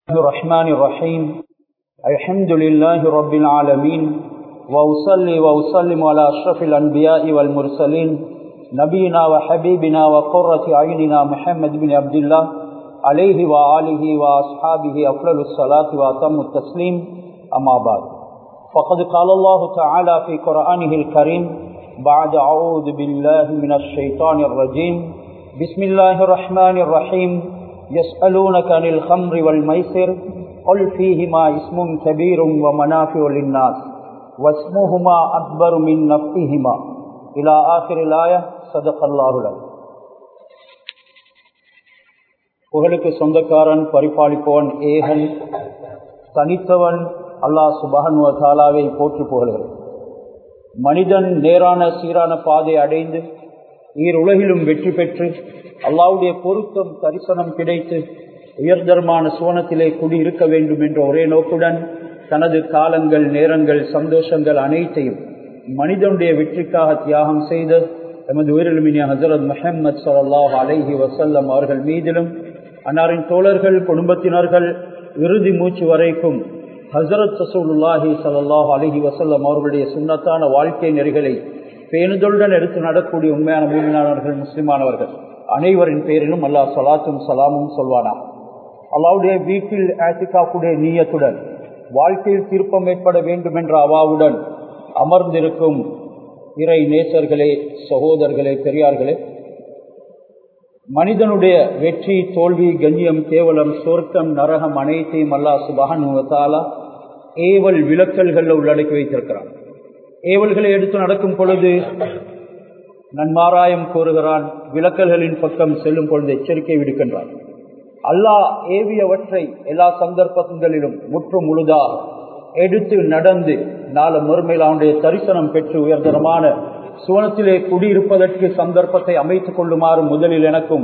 الرحمن الرحيم الحمد لله رب العالمين وأصلي وأسلم على أشرف الأنبياء والمرسلين نبينا وحبيبنا وقرة عيننا محمد بن عبد الله عليه وآله وأصحابه أفضل الصلاة وأتم التسليم أما بعد فقد قال الله تعالى في قرآنه الكريم بعد أعوذ بالله من الشيطان الرجيم بسم الله الرحمن الرحيم يسألونك عن الخمر والميسر قل فيهما اسم كبير ومنافع للناس واسمهما أكبر من نفعهما إلى آخر الآية صدق الله العظيم புகழுக்கு சொந்தக்காரன் பரிபாலிப்பவன் ஏகன் தனித்தவன் அல்லாஹ் சுபஹன் தாலாவை போற்றி புகழ்கிறேன் மனிதன் நேரான சீரான பாதை அடைந்து ஈர் உலகிலும் வெற்றி பெற்று அல்லாவுடைய பொருத்தம் தரிசனம் கிடைத்து உயர்தரமான சுவனத்திலே குடியிருக்க வேண்டும் என்ற ஒரே நோக்குடன் தனது காலங்கள் நேரங்கள் சந்தோஷங்கள் அனைத்தையும் மனிதனுடைய வெற்றிக்காக தியாகம் செய்த எமது உயிரிலுமினிய ஹசரத் முஹம்மது சல்லாஹ் அலைஹி வசல்லம் அவர்கள் மீதிலும் அன்னாரின் தோழர்கள் குடும்பத்தினர்கள் இறுதி மூச்சு வரைக்கும் ஹசரத் சசூலுல்லாஹி சல்லாஹ் அலஹி வசல்லம் அவர்களுடைய சுண்ணத்தான வாழ்க்கை நெறிகளை பேணுதலுடன் எடுத்து நடக்கூடிய உண்மையான மூமினானவர்கள் முஸ்லிமானவர்கள் அனைவரின் பேரிலும் அல்லாஹ் சலாத்தும் சலாமும் சொல்வானா அல்லாவுடைய வீட்டில் ஆசிகாக்குடைய நீயத்துடன் வாழ்க்கையில் திருப்பம் ஏற்பட வேண்டும் என்ற அவாவுடன் அமர்ந்திருக்கும் இறை நேசர்களே சகோதரர்களே பெரியார்களே மனிதனுடைய வெற்றி தோல்வி கண்ணியம் கேவலம் சொர்க்கம் நரகம் அனைத்தையும் அல்லா சுபகானுவத்தாலா ஏவல் விளக்கல்கள் உள்ளடக்கி வைத்திருக்கிறான் ஏவல்களை எடுத்து நடக்கும் பொழுது நன்மாராயம் கோருகிறான் விளக்கல்களின் பக்கம் செல்லும் பொழுது எச்சரிக்கை விடுக்கின்றான் அல்லாஹ் ஏவியவற்றை எல்லா சந்தர்ப்பங்களிலும் முற்று முழுதா எடுத்து நடந்து நாலு மறுமையில் அவனுடைய தரிசனம் பெற்று உயர்தரமான சுவனத்திலே குடியிருப்பதற்கு சந்தர்ப்பத்தை அமைத்துக் கொள்ளுமாறு முதலில் எனக்கும்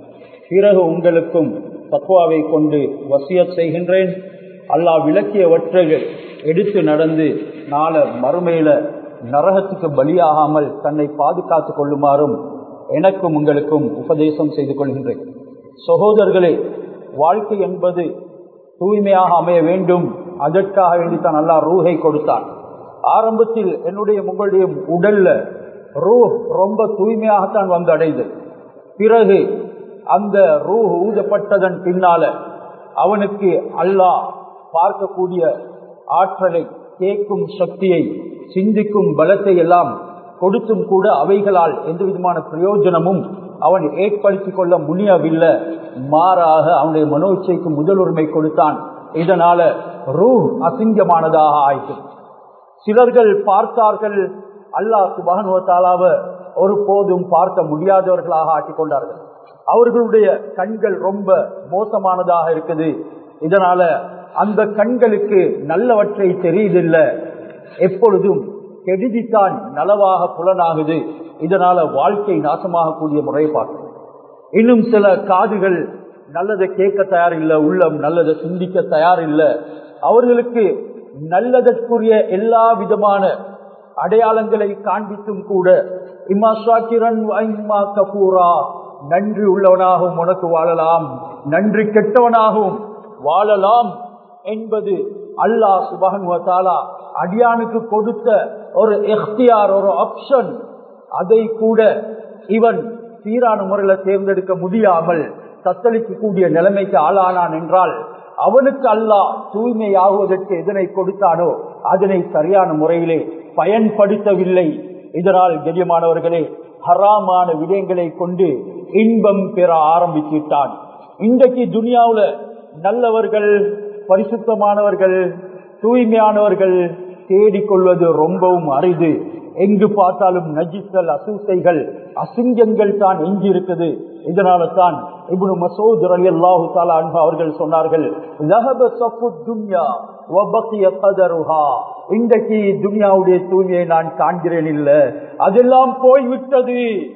பிறகு உங்களுக்கும் தக்குவாவை கொண்டு வசிய செய்கின்றேன் அல்லாஹ் விளக்கியவற்றைகள் எடுத்து நடந்து நாள மறுமையில நரகத்துக்கு பலியாகாமல் தன்னை பாதுகாத்துக் கொள்ளுமாறும் எனக்கும் உங்களுக்கும் உபதேசம் செய்து கொள்கின்றேன் சகோதரர்களே வாழ்க்கை என்பது தூய்மையாக அமைய வேண்டும் அதற்காக வேண்டித்தான் நல்லா ரூஹை கொடுத்தான் ஆரம்பத்தில் என்னுடைய உங்களுடைய உடல்ல ரூ ரொம்ப தூய்மையாகத்தான் வந்து அடைந்தது பிறகு அந்த ரூ ஊதப்பட்டதன் பின்னால அவனுக்கு அல்லாஹ் பார்க்கக்கூடிய ஆற்றலை கேட்கும் சக்தியை சிந்திக்கும் பலத்தை எல்லாம் கொடுத்தும் கூட அவைகளால் எந்த விதமான பிரயோஜனமும் அவன் ஏற்படுத்திக் கொள்ள முடியவில்லை மாறாக அவனுடைய மனோச்சைக்கு முதலுரிமை கொடுத்தான் இதனால ரூ அசிங்கமானதாக ஆயிற்று சிலர்கள் பார்த்தார்கள் அல்லாஹ் சுபகனுவத்தாலாவ ஒரு போதும் பார்க்க முடியாதவர்களாக ஆக்கிக் கொண்டார்கள் அவர்களுடைய கண்கள் ரொம்ப மோசமானதாக இருக்குது இதனால அந்த கண்களுக்கு நல்லவற்றை தெரியுதில்லை எப்பொழுதும் கெடுதித்தான் நலவாக புலனாகுது இதனால வாழ்க்கை நாசமாகக்கூடிய முறையை பார்க்கும் இன்னும் சில காதுகள் நல்லதை கேட்க தயார் இல்லை உள்ளம் நல்லதை சிந்திக்க தயார் இல்லை அவர்களுக்கு நல்லதற்குரிய எல்லா விதமான அடையாளங்களை காண்பித்தும் கூட இம்மா ஷாக்கிரன் இம்மா கபூரா நன்றி உள்ளவனாகவும் உனக்கு வாழலாம் நன்றி கெட்டவனாகவும் வாழலாம் என்பது அல்லாஹ் சுபகன் அடியானுக்கு கொடுத்த ஒரு எஃப்தியார் ஒரு ஆப்ஷன் அதை கூட இவன் சீரான முறையில் தேர்ந்தெடுக்க முடியாமல் தத்தளிக்கக்கூடிய நிலைமைக்கு ஆளானான் என்றால் அவனுக்கு அல்லாஹ் தூய்மையாகுவதற்கு எதனை கொடுத்தானோ அதனை சரியான முறையிலே பயன்படுத்தவில்லை இதனால் கெரியமானவர்களே ஹராமான விடயங்களை கொண்டு இன்பம் பெற ஆரம்பித்து விட்டான் இன்றைக்கு துனியாவுல நல்லவர்கள் பரிசுத்தமானவர்கள் தூய்மையானவர்கள் தேடிக்கொள்வது ரொம்பவும் அரிது எங்கு பார்த்தாலும் நஜித்தல் அசூசைகள் அசிங்கங்கள் தான் எஞ்சி இருக்குது இதனால தான் இப்னு மசூத் ரலியல்லாஹு தஆலா அன்ஹு அவர்கள் சொன்னார்கள் லஹப சஃபு துன்யா வ பக்கிய கதருஹா இன்றைக்கு துன்யாவுடைய தூய்மையை நான் காண்கிறேன் இல்ல அதெல்லாம் போய்விட்டது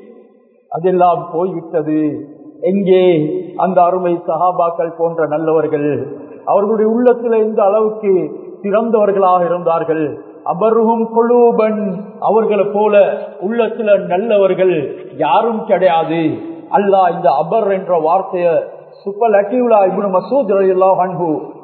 அதெல்லாம் போய்விட்டது எங்கே அந்த அருமை சஹாபாக்கள் போன்ற நல்லவர்கள் அவர்களுடைய உள்ளத்துல இந்த அளவுக்கு சிறந்தவர்களாக இருந்தார்கள் அபருகும் கொலூபன் அவர்களை போல உள்ளத்துல நல்லவர்கள் யாரும் கிடையாது அல்லாஹ் இந்த அபர் என்ற வார்த்தைய சுப்பலட்டிவுலா இப்னு மசூத் ரலியல்லாஹு அன்ஹு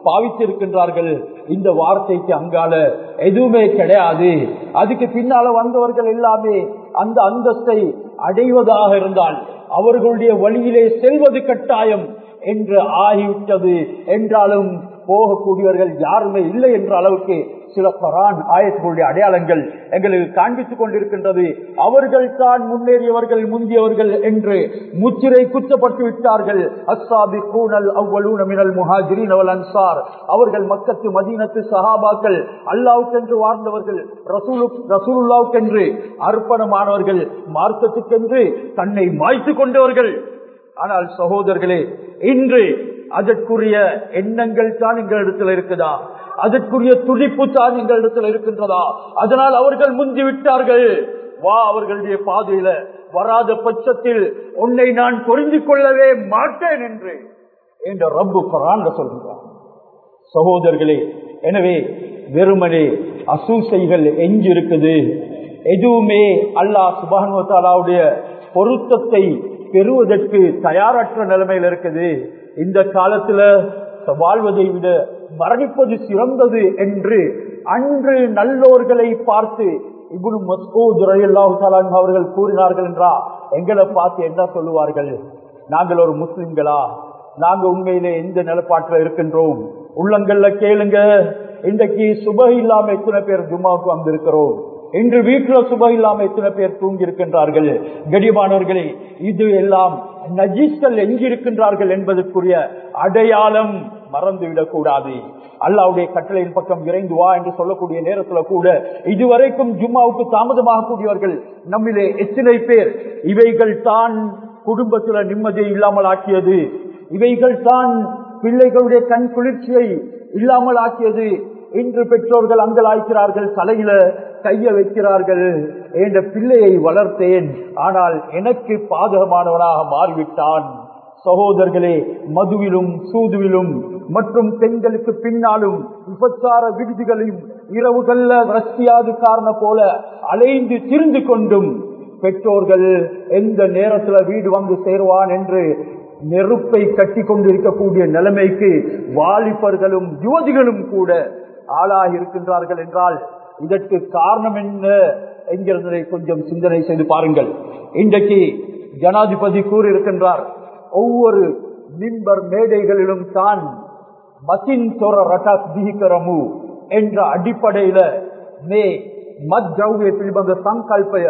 பாவித்திருக்கின்றார்கள் இந்த வார்த்தைக்கு அங்கால எதுவுமே கிடையாது அதுக்கு பின்னால வந்தவர்கள் எல்லாமே அந்த அந்தஸ்தை அடைவதாக இருந்தால் அவர்களுடைய வழியிலே செல்வது கட்டாயம் என்று ஆகிவிட்டது என்றாலும் போகக்கூடியவர்கள் யாருமே இல்லை என்ற அளவுக்கு சில பரான் ஆயத்துகளுடைய அடையாளங்கள் எங்களுக்கு காண்பித்துக் கொண்டிருக்கின்றது அவர்கள் தான் முன்னேறியவர்கள் முந்தியவர்கள் என்று முத்திரை குத்தப்பட்டு விட்டார்கள் அஸ்ஸாபி கூனல் அவ்வளூன மினல் முஹாஜிரின் அவல் அன்சார் அவர்கள் மக்கத்து மதீனத்து சஹாபாக்கள் அல்லாவுக்கென்று வாழ்ந்தவர்கள் ரசூலு ரசூலுல்லாவுக்கென்று அர்ப்பணமானவர்கள் மார்க்கத்துக்கென்று தன்னை மாய்த்து கொண்டவர்கள் ஆனால் சகோதரர்களே இன்று அதற்குரிய எண்ணங்கள் தான் எங்களிடத்தில் இருக்குதா அதற்குரிய துடிப்பு தான் எங்களிடத்தில் இருக்கின்றதா அதனால் அவர்கள் முந்தி விட்டார்கள் வா அவர்களுடைய பாதையில வராத பட்சத்தில் உன்னை நான் பொருந்தி கொள்ளவே மாட்டேன் என்று என்ற ரப்பு குரான் சொல்கிறார் சகோதரர்களே எனவே வெறுமனே அசூசைகள் எஞ்சி இருக்குது எதுவுமே அல்லாஹ் சுபானுவத்தாலாவுடைய பொருத்தத்தை பெறுவதற்கு தயாரற்ற நிலைமையில் இருக்குது இந்த காலத்துல வாழ்வதை விட மரணிப்பது சிறந்தது என்று அன்று நல்லோர்களை பார்த்து இவ்வளவு மஸ்கூத் ரயில்லாஹு அவர்கள் கூறினார்கள் என்றா எங்களை பார்த்து என்ன சொல்லுவார்கள் நாங்கள் ஒரு முஸ்லிம்களா நாங்க உண்மையிலே எந்த நிலப்பாட்டில் இருக்கின்றோம் உள்ளங்கள்ல கேளுங்க இன்றைக்கு சுப இல்லாம எத்தனை பேர் ஜும்மாவுக்கு வந்திருக்கிறோம் இன்று வீட்டுல சுப இல்லாம எத்தனை பேர் தூங்கி இருக்கின்றார்கள் கடிமானவர்களே இது எல்லாம் நஜீஸ்கள் எங்கிருக்கின்றார்கள் என்பதற்குரிய அடையாளம் மறந்துவிடக் கூடாது அல்லாவுடைய கட்டளையின் பக்கம் விரைந்து வா என்று சொல்லக்கூடிய நேரத்துல கூட இதுவரைக்கும் ஜும்மாவுக்கு தாமதமாக கூடியவர்கள் நம்மிலே எத்தனை பேர் இவைகள் தான் குடும்பத்துல நிம்மதியை இல்லாமல் ஆக்கியது இவைகள் தான் பிள்ளைகளுடைய கண் குளிர்ச்சியை இல்லாமல் ஆக்கியது இன்று பெற்றோர்கள் அங்கலாய்க்கிறார்கள் தலையில கைய வைக்கிறார்கள் என்ற பிள்ளையை வளர்த்தேன் ஆனால் எனக்கு பாதகமானவனாக மாறிவிட்டான் சகோதரர்களே மதுவிலும் சூதுவிலும் மற்றும் பெண்களுக்கு பின்னாலும் விபச்சார விடுதிகளையும் இரவுகள்ல ரஷ்யாது காரண போல அலைந்து திரிந்து கொண்டும் பெற்றோர்கள் எந்த நேரத்துல வீடு வந்து சேருவான் என்று நெருப்பை கட்டி கொண்டிருக்கக்கூடிய நிலைமைக்கு வாலிபர்களும் யுவதிகளும் கூட ஆளாகி இருக்கின்றார்கள் என்றால் இதற்கு காரணம் என்ன என்கிறதை கொஞ்சம் சிந்தனை செய்து பாருங்கள் இன்றைக்கு ஜனாதிபதி கூறியிருக்கின்றார் ஒவ்வொரு மின்பர் மேடைகளிலும் தான் மசின் தொர ரட்டாக் திகரமு என்ற அடிப்படையில மே மத் ஜவுவே පිළිබඳ සංකල්පය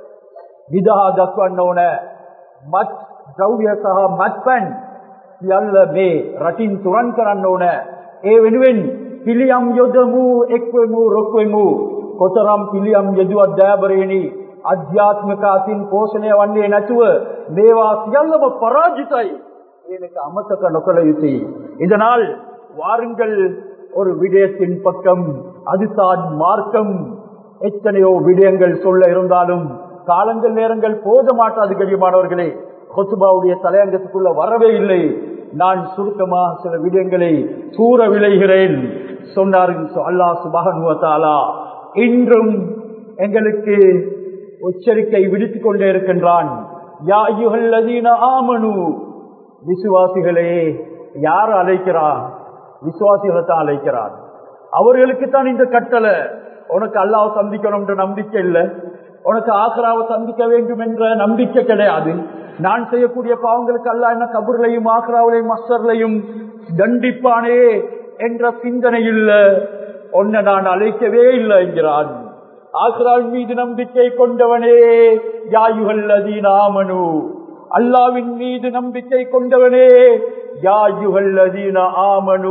විදහා දක්වන්න ඕන මත් ද්‍රව්‍ය සහ මත්පැන් සියල්ල මේ රටින් තුරන් කරන්න ඕන ඒ වෙනුවෙන් පිළියම් යොදමු එක්වෙමු රොක්වෙමු කොතරම් පිළියම් යෙදුවත් දෑබරේනි අධ්‍යාත්මික අතින් පෝෂණය වන්නේ නැතුව මේවා සියල්ලම පරාජිතයි எனக்கு அமத்தக்க நொக்கல யுத்தி இதனால் வாருங்கள் ஒரு விடயத்தின் பக்கம் அதுதான் மார்க்கம் எத்தனையோ விடயங்கள் சொல்ல இருந்தாலும் காலங்கள் நேரங்கள் போத மாட்டாது கடியமானவர்களே கொத்துபாவுடைய தலையங்கத்துக்குள்ள வரவே இல்லை நான் சுருக்கமாக சில விடயங்களை கூற விளைகிறேன் சொன்னார் அல்லா சுபகனுவத்தாலா இன்றும் எங்களுக்கு எச்சரிக்கை விடுத்துக் கொண்டே இருக்கின்றான் யா யுகல்லதீன ஆமனு விசுவாசிகளே யார் அழைக்கிறார் விசுவாசிகளை தான் அழைக்கிறார் அவர்களுக்கு தான் இந்த கட்டளை உனக்கு அல்லாவை சந்திக்கணும் என்ற நம்பிக்கை இல்லை உனக்கு ஆக்ராவை சந்திக்க வேண்டும் என்ற நம்பிக்கை கிடையாது நான் செய்யக்கூடிய பாவங்களுக்கு அல்ல என்ன கபூர்லையும் ஆக்ராவிலையும் மஸ்டர்லையும் தண்டிப்பானே என்ற சிந்தனை இல்ல உன்னை நான் அழைக்கவே இல்லை என்கிறான் ஆக்ரால் மீது நம்பிக்கை கொண்டவனே யாயுகள் அதீனாமனு அல்லாவின் மீது நம்பிக்கை கொண்டவனே யாயுகள் அதீன ஆமனு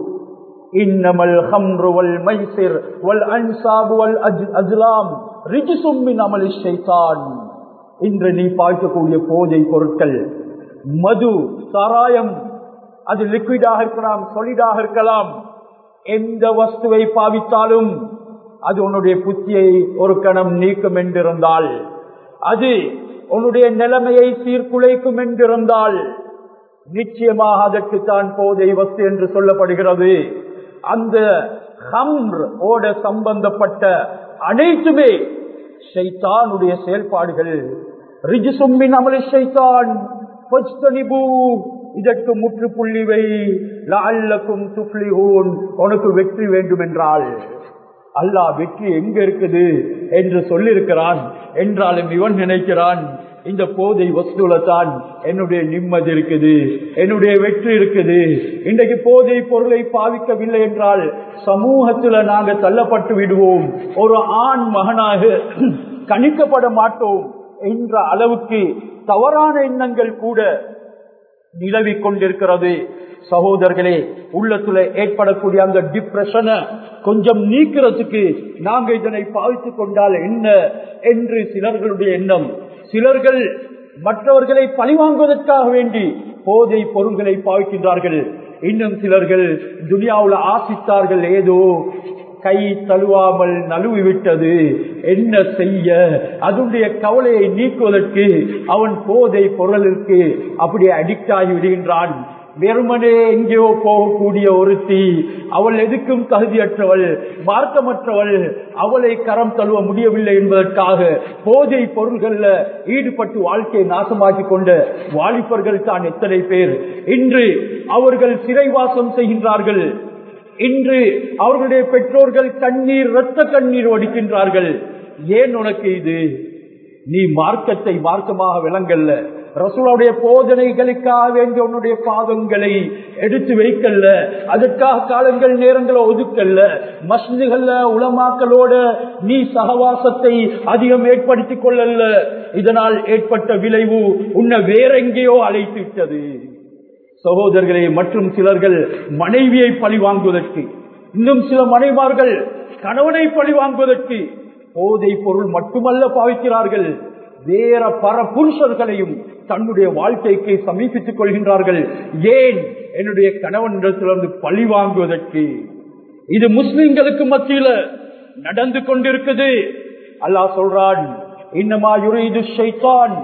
இன்னமல் ஹம்ரு வல் மைசிர் வல் அன்சாபு வல் அஜ்லாம் ரிஜிசும் மின் அமல் ஷைத்தான் இன்று நீ பார்க்கக்கூடிய போதை பொருட்கள் மது சாராயம் அது லிக்விடாக இருக்கலாம் சொலிடாக இருக்கலாம் எந்த வஸ்துவை பாவித்தாலும் அது உன்னுடைய புத்தியை ஒரு கணம் நீக்கும் என்றிருந்தால் அது உன்னுடைய நிலைமையை சீர்குலைக்கும் என்றிருந்தால் நிச்சயமாக அதற்கு தான் போதை வஸ்து என்று சொல்லப்படுகிறது அந்த ஹம்ர் ஓட சம்பந்தப்பட்ட அனைத்துமே ஷைத்தானுடைய செயல்பாடுகள் ரிஜிசும்மின் அமல ஷைத்தான் இதற்கு முற்றுப்புள்ளி வை லால்லக்கும் துப்ளிஹூன் உனக்கு வெற்றி வேண்டும் என்றால் அல்லாஹ் வெற்றி எங்க இருக்குது என்று சொல்லியிருக்கிறான் என்றாலும் இவன் நினைக்கிறான் இந்த போதை வஸ்துல தான் என்னுடைய நிம்மதி இருக்குது என்னுடைய வெற்றி இருக்குது இன்றைக்கு போதை பொருளை பாவிக்கவில்லை என்றால் சமூகத்துல நாங்க தள்ளப்பட்டு விடுவோம் ஒரு ஆண் மகனாக கணிக்கப்பட மாட்டோம் என்ற அளவுக்கு தவறான எண்ணங்கள் கூட நிலவிக் கொண்டிருக்கிறது சகோதரர்களே உள்ளத்துல ஏற்படக்கூடிய அந்த டிப்ரெஷனை கொஞ்சம் நீக்கிறதுக்கு நாங்க இதனை பாவித்துக் கொண்டால் என்ன என்று சிலர்களுடைய எண்ணம் சிலர்கள் மற்றவர்களை பழிவாங்குவதற்காக வேண்டி போதை பொருள்களை பாவிக்கின்றார்கள் இன்னும் சிலர்கள் துனியாவுல ஆசித்தார்கள் ஏதோ கை தழுவாமல் நழுவி விட்டது என்ன செய்ய அதனுடைய கவலையை நீக்குவதற்கு அவன் போதை பொருளுக்கு அப்படியே அடிக்ட் ஆகி விடுகின்றான் வெறுமனே எங்கேயோ போகக்கூடிய ஒருத்தி அவள் எதுக்கும் தகுதியற்றவள் மார்க்கமற்றவள் அவளை கரம் தழுவ முடியவில்லை என்பதற்காக போதை பொருள்கள்ல ஈடுபட்டு வாழ்க்கையை நாசமாக்கி கொண்ட வாலிபர்கள் தான் எத்தனை பேர் இன்று அவர்கள் சிறைவாசம் செய்கின்றார்கள் இன்று அவர்களுடைய பெற்றோர்கள் கண்ணீர் இரத்த கண்ணீர் ஒடிக்கின்றார்கள் ஏன் உனக்கு இது நீ மார்க்கத்தை மார்க்கமாக விளங்கல்ல ரசூலுடைய போதனைகளுக்காக வேண்டிய உன்னுடைய பாதங்களை எடுத்து வைக்கல்ல அதற்காக காலங்கள் நேரங்களை ஒதுக்கல்ல மஸ்ஜிதுகள்ல உலமாக்களோட நீ சகவாசத்தை அதிகம் ஏற்படுத்திக் கொள்ளல இதனால் ஏற்பட்ட விளைவு உன்னை வேற எங்கேயோ அழைத்து விட்டது சகோதரர்களே மற்றும் சிலர்கள் மனைவியை பழி வாங்குவதற்கு இன்னும் சில மனைவார்கள் கணவனை பழி வாங்குவதற்கு போதை பொருள் மட்டுமல்ல பாவிக்கிறார்கள் வேற பர புருஷர்களையும் தன்னுடைய வாழ்க்கைக்கு சமீபித்துக் கொள்கின்றார்கள் ஏன் என்னுடைய கணவனிடத்திலிருந்து பழி வாங்குவதற்கு இது முஸ்லிம்களுக்கு மத்தியில நடந்து கொண்டிருக்குது அல்லாஹ் சொல்றான் இன்னமா யுரீது ஷைத்தான்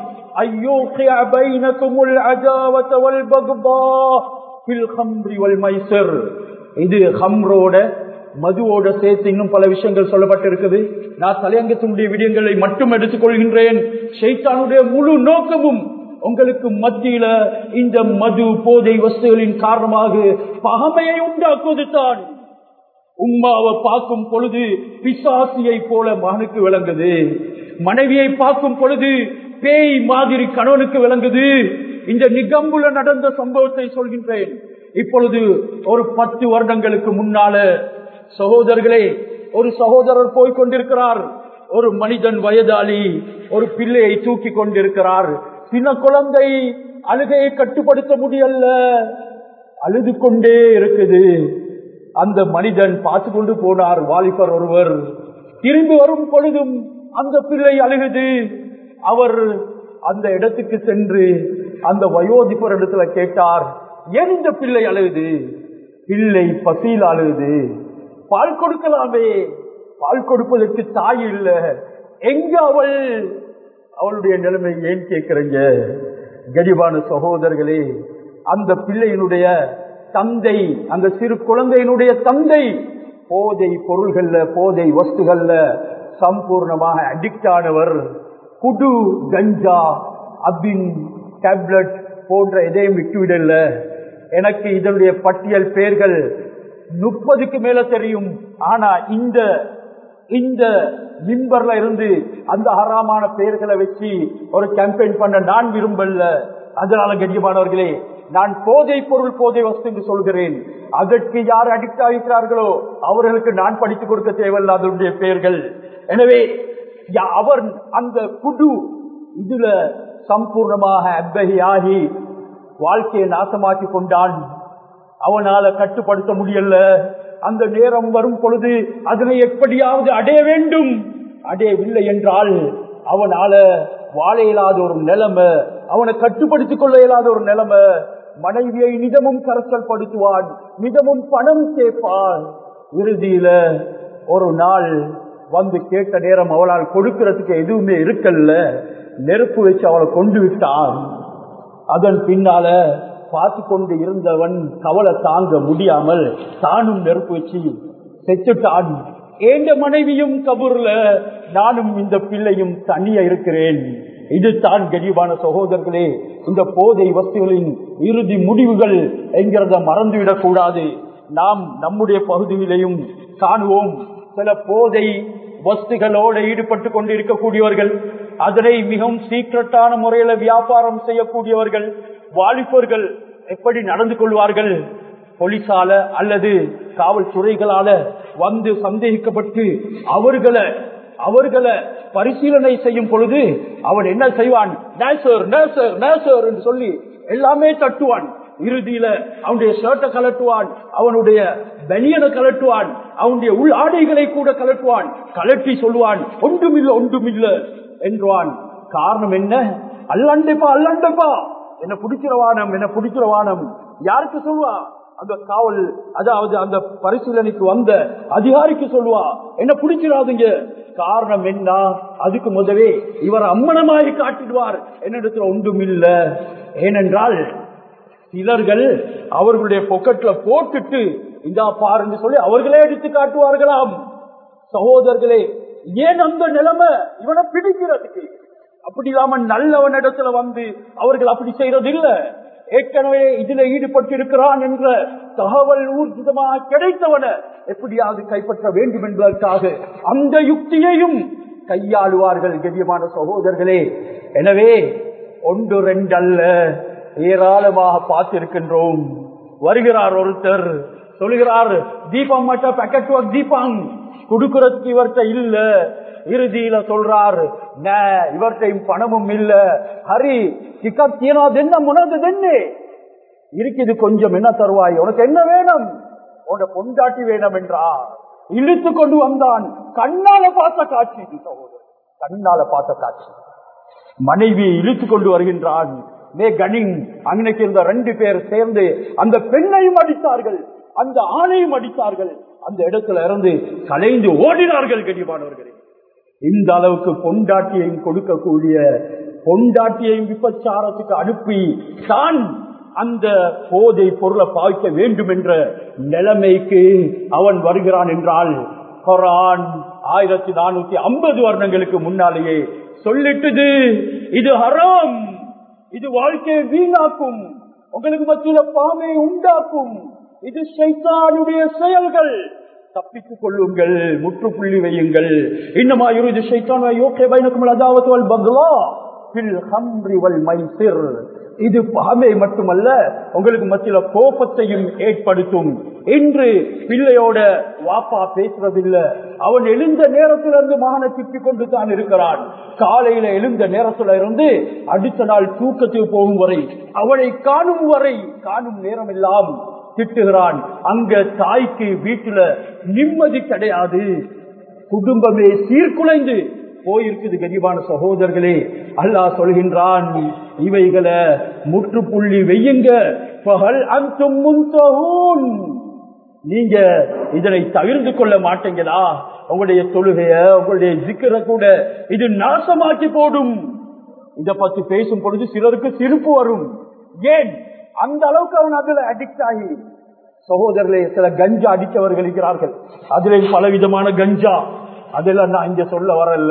أيوقع بينكم العداوة والبغضاء في الخمر والميسر இது ஹம்ரோட மதுவோட சேர்த்து இன்னும் பல விஷயங்கள் சொல்லப்பட்டிருக்குது நான் தலையங்கத்தினுடைய விடயங்களை மட்டும் எடுத்துக்கொள்கின்றேன் ஷைத்தானுடைய முழு நோக்கமும் உங்களுக்கு மத்தியில இந்த மது போதை வஸ்துகளின் காரணமாக பகமையை உண்டாக்குவது தான் உம்மாவை பார்க்கும் பொழுது பிசாசியை போல மகனுக்கு விளங்குது மனைவியை பார்க்கும் பொழுது பேய் மாதிரி கணவனுக்கு விளங்குது இந்த நிகம்புல நடந்த சம்பவத்தை சொல்கின்றேன் இப்பொழுது ஒரு பத்து வருடங்களுக்கு முன்னால சகோதரர்களே ஒரு சகோதரர் போய் கொண்டிருக்கிறார் ஒரு மனிதன் வயதாளி ஒரு பிள்ளையை தூக்கி கொண்டிருக்கிறார் சின்ன குழந்தை அழுகையை கட்டுப்படுத்த முடியல அழுது கொண்டே இருக்குது அந்த மனிதன் பார்த்து கொண்டு போனார் வாலிபர் ஒருவர் திரும்பி வரும் பொழுதும் அந்த பிள்ளை அழுகுது அவர் அந்த இடத்துக்கு சென்று அந்த வயோதிபர் இடத்துல கேட்டார் ஏன் இந்த பிள்ளை அழுகுது பிள்ளை பசியில் அழுகுது பால் கொடுக்கலாமே பால் கொடுப்பதற்கு தாய் இல்ல எங்க அவள் அவளுடைய நிலைமை ஏன் கேட்கிறீங்க கடிவான சகோதரர்களே அந்த பிள்ளையினுடைய தந்தை அந்த சிறு குழந்தையினுடைய தந்தை போதை பொருள்கள்ல போதை வஸ்துகள்ல சம்பூர்ணமாக அடிக்ட் ஆனவர் குடு கஞ்சா அபின் டேப்லெட் போன்ற எதையும் விட்டுவிடல எனக்கு இதனுடைய பட்டியல் பெயர்கள் முப்பதுக்கு மேல தெரியும் ஆனா இந்த இந்த மிம்பர்ல இருந்து அந்த ஹராமான பெயர்களை வச்சு ஒரு கேம்பெயின் பண்ண நான் விரும்பல அதனால கண்ணியமானவர்களே நான் போதை பொருள் போதை வஸ்து என்று சொல்கிறேன் அதற்கு யார் அடிக்ட் ஆகிக்கிறார்களோ அவர்களுக்கு நான் படித்துக் கொடுக்க தேவையில்லை அதனுடைய பெயர்கள் எனவே அவர் அந்த குடு இதுல சம்பூர்ணமாக அத்தகையாகி வாழ்க்கையை நாசமாக்கி கொண்டான் அவனால கட்டுப்படுத்த முடியல அந்த நேரம் வரும் பொழுது அதனை எப்படியாவது அடைய வேண்டும் அடையவில்லை என்றால் அவனால வாழ இயலாத ஒரு நிலைமை அவனை கட்டுப்படுத்திக் கொள்ள இயலாத ஒரு நிலைமை மனைவியை நிதமும் கரசல் படுத்துவான் நிதமும் பணம் கேட்பான் இறுதியில ஒரு நாள் வந்து கேட்ட நேரம் அவளால் கொடுக்கிறதுக்கு எதுவுமே இருக்கல்ல நெருப்பு வச்சு அவளை கொண்டு விட்டான் அதன் பின்னால பார்த்து கொண்டு இருந்தவன் கவலை தாங்க முடியாமல் தானும் நெருப்பு வச்சு செத்துட்டான் ஏண்ட மனைவியும் கபூர்ல நானும் இந்த பிள்ளையும் தனியா இருக்கிறேன் இதுதான் கரிபான சகோதரர்களே இந்த போதை வஸ்துகளின் இறுதி முடிவுகள் என்கிறத மறந்துவிடக் கூடாது நாம் நம்முடைய பகுதியிலையும் காணுவோம் சில போதை வஸ்துகளோடு ஈடுபட்டு கொண்டிருக்கக்கூடியவர்கள் அதனை மிகவும் சீக்கிரட்டான முறையில வியாபாரம் செய்யக்கூடியவர்கள் வாலிபர்கள் எப்படி நடந்து கொள்வார்கள் போலீசால அல்லது காவல்துறைகளால வந்து சந்தேகிக்கப்பட்டு அவர்களை அவர்களை பரிசீலனை செய்யும் பொழுது அவன் என்ன செய்வான் நேசர் நேசர் நேசர் என்று சொல்லி எல்லாமே தட்டுவான் இறுதியில அவனுடைய ஷர்ட்டை கலட்டுவான் அவனுடைய பனியனை கலட்டுவான் அவனுடைய உள் ஆடைகளை கூட கலட்டுவான் கலட்டி சொல்லுவான் ஒன்றுமில்ல ஒன்றுமில்ல என்றுவான் காரணம் என்ன அல்லண்டப்பா அல்லண்டப்பா என்ன பிடிக்கிற வானம் என்ன பிடிக்கிற வானம் யாருக்கு சொல்லுவா அந்த காவல் அதாவது அந்த பரிசீலனைக்கு வந்த அதிகாரிக்கு சொல்லுவா என்ன பிடிச்சிடாதீங்க காரணம் என்ன அதுக்கு முதவே இவர் அம்மனமாய் காட்டிடுவார் என்னிடத்துல ஒன்றும் இல்ல ஏனென்றால் சிலர்கள் அவர்களுடைய பொக்கெட்ல போட்டுட்டு இந்தா பாருங்க சொல்லி அவர்களே எடுத்து காட்டுவார்களாம் சகோதரர்களே ஏன் அந்த நிலைமை இவனை பிடிக்கிறதுக்கு அப்படி இல்லாம நல்லவனிடத்துல வந்து அவர்கள் அப்படி செய்யறது இல்ல ஏற்கனவே இதுல ஈடுபட்டு இருக்கிறான் என்ற தகவல் ஊர்ஜிதமாக கிடைத்தவன எப்படியாவது கைப்பற்ற வேண்டும் என்பதற்காக அந்த யுக்தியையும் கையாளுவார்கள் கெதியமான சகோதரர்களே எனவே ஒன்று ரெண்டு அல்ல ஏராளமாக பார்த்திருக்கின்றோம் வருகிறார் ஒருத்தர் சொல்லுகிறார் தீபம் மட்டும் பேக்கெட் ஒர்க் தீபம் கொடுக்கறதுக்கு இவர்கிட்ட இல்ல இறுதியில சொல்றார் இவர்கிட்டையும் பணமும் இல்ல ஹரி சிக்கத்தியனாது என்ன முனது என்ன இருக்குது கொஞ்சம் என்ன தருவாய் உனக்கு என்ன வேணும் உன பொண்டாட்டி வேணும் என்றார் இழுத்து கொண்டு வந்தான் கண்ணால பார்த்த காட்சி இது சகோதரர் கண்ணால பார்த்த காட்சி மனைவியை இழுத்து கொண்டு வருகின்றான் மே கனிங் அன்னைக்கு இருந்த ரெண்டு பேர் சேர்ந்து அந்த பெண்ணையும் அடித்தார்கள் அந்த ஆணையும் அடித்தார்கள் அந்த இடத்துல இருந்து கலைந்து ஓடினார்கள் கனிவானவர்களே இந்த அளவுக்கு பொண்டாட்டியையும் கொடுக்கக்கூடிய பொண்டாட்டியையும் விபச்சாரத்துக்கு அனுப்பி தான் அந்த போதை பொருளை பாய்க்க வேண்டும் என்ற நிலைமைக்கு அவன் வருகிறான் என்றால் கொரான் ஆயிரத்தி நானூத்தி ஐம்பது வருடங்களுக்கு முன்னாலேயே சொல்லிட்டது இது ஹராம் இது வாழ்க்கையை வீணாக்கும் உங்களுக்கு மத்தியில பாமை உண்டாக்கும் இது சைத்தானுடைய செயல்கள் தப்பித்துக் கொள்ளுங்கள் முற்றுப்புள்ளி வையுங்கள் இன்னமா இறுதி சைத்தான யோகே பைனக்கும் அதாவது பத்லா பில் ஹம்ரி வல் மைசிர் இது பாமை மட்டுமல்ல உங்களுக்கு மத்தியில கோபத்தையும் ஏற்படுத்தும் இன்று பிள்ளையோட வாப்பா பேசுறதில்லை அவன் எழுந்த நேரத்திலிருந்து மகனை திட்டிக் கொண்டு தான் இருக்கிறான் காலையில எழுந்த நேரத்துல இருந்து அடுத்த நாள் தூக்கத்துக்கு போகும் வரை அவளை காணும் வரை காணும் நேரம் எல்லாம் திட்டுகிறான் அங்க தாய்க்கு வீட்டுல நிம்மதி கிடையாது குடும்பமே சீர்குலைந்து போயிருக்குது கனிவான சகோதரர்களே அல்லாஹ் சொல்கின்றான் இவைகளை முற்றுப்புள்ளி வெய்யுங்க பகல் அந்தும் முன்தகூன் நீங்க இதனை தவிர்த்து கொள்ள மாட்டீங்களா உங்களுடைய தொழுகைய உங்களுடைய சிக்கர கூட இது நாசமாக்கி போடும் இத பத்தி பேசும் பொழுது சிலருக்கு சிரிப்பு வரும் ஏன் அந்த அளவுக்கு அவன் அதுல அடிக்ட் ஆகி சகோதரர்களே சில கஞ்சா அடித்தவர்கள் இருக்கிறார்கள் அதுல பலவிதமான கஞ்சா அதெல்லாம் நான் இங்க சொல்ல வரல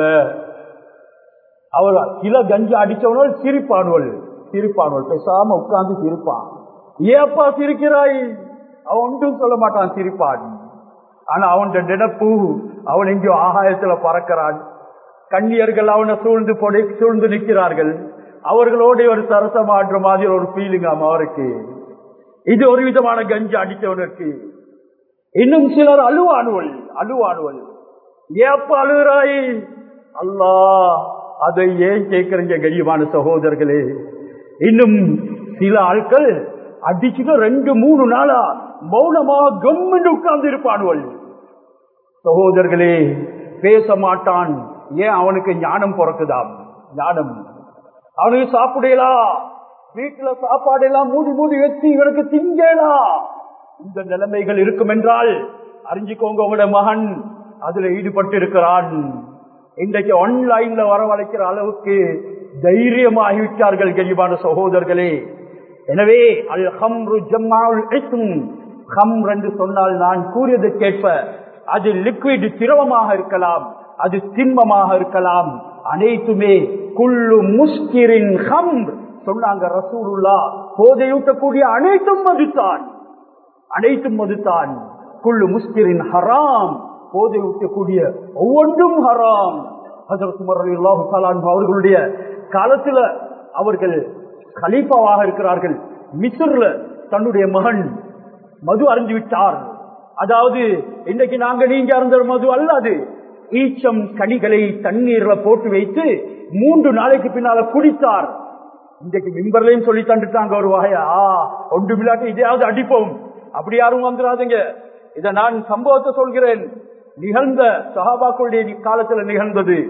அவள் சில கஞ்சா அடித்தவனோள் சிரிப்பானவள் சிரிப்பானவள் பேசாம உட்கார்ந்து சிரிப்பான் ஏப்பா சிரிக்கிறாய் அவன் ஒன்றும் சொல்ல மாட்டான் சிரிப்பான் ஆனா அவன் நினைப்பு அவன் எங்கேயோ ஆகாயத்துல பறக்கிறான் கண்ணியர்கள் அவனை சூழ்ந்து பொடி சூழ்ந்து நிற்கிறார்கள் அவர்களோட ஒரு சரசமாடுற மாதிரி ஒரு ஃபீலிங் அவருக்கு இது ஒரு விதமான கஞ்சா அடித்தவனுக்கு இன்னும் சிலர் அழுவானுவல் அழுவானுவல் ஏப்ப அழுகிறாய் அல்லா அதை ஏன் கேட்கிறீங்க கனியமான சகோதரர்களே இன்னும் சில ஆட்கள் அடிச்சுட்டு ரெண்டு மூணு நாளா மௌனமாக கம்மின்னு உட்கார்ந்து இருப்பானுவல் சகோதரர்களே பேச மாட்டான் ஏன் அவனுக்கு ஞானம் பிறக்குதாம் ஞானம் அவனுக்கு சாப்பிடலாம் வீட்டுல சாப்பாடு எல்லாம் மூடி மூடி வச்சு இவனுக்கு திங்கலா இந்த நிலைமைகள் இருக்கும் என்றால் அறிஞ்சுக்கோங்க உங்களோட மகன் அதுல ஈடுபட்டு இருக்கிறான் இன்றைக்கு ஆன்லைன்ல வரவழைக்கிற அளவுக்கு தைரியமாகிவிட்டார்கள் கனிவான சகோதரர்களே எனவே அல் ஹம்ரு ஜம்மாவுல் ஹம்ர் என்று சொன்னால் நான் கூறியது கேட்ப அது லிக்விட் திரவமாக இருக்கலாம் அது திண்மமாக இருக்கலாம் அனைத்துமே குள்ளு முஸ்கிரின் ஹம்ர் சொன்னாங்க ரசூலுல்லா போதையூட்டக்கூடிய அனைத்தும் மதுத்தான் அனைத்தும் மதுத்தான் குள்ளு முஸ்கிரின் ஹராம் போதை ஊட்டக்கூடிய ஒவ்வொன்றும் ஹராம் ஹசரத் உமர் ரலியல்லாஹு தஆலா அன்ஹு அவர்களுடைய காலத்துல அவர்கள் கலீஃபாவாக இருக்கிறார்கள் மிஸ்ர்ல தன்னுடைய மகன் மது அருந்தி விட்டார் அதாவது இன்னைக்கு நாங்க நீங்க அருந்த மது அல்ல அது ஈச்சம் கனிகளை தண்ணீர்ல போட்டு வைத்து மூன்று நாளைக்கு பின்னால குடித்தார் இன்றைக்கு மிம்பர்லையும் சொல்லி தந்துட்டாங்க ஒரு வகையா ஒன்று விளையாட்டு இதையாவது அடிப்போம் அப்படி யாரும் வந்துடாதீங்க இத நான் சம்பவத்தை சொல்கிறேன் நிகழ்ந்த சஹாபாக்களுடைய காலத்துல நிகழ்ந்தது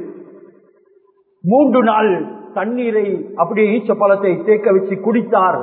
மூன்று நாள் தண்ணீரை அப்படியே ஈச்ச பழத்தை தேக்க வச்சு குடித்தார்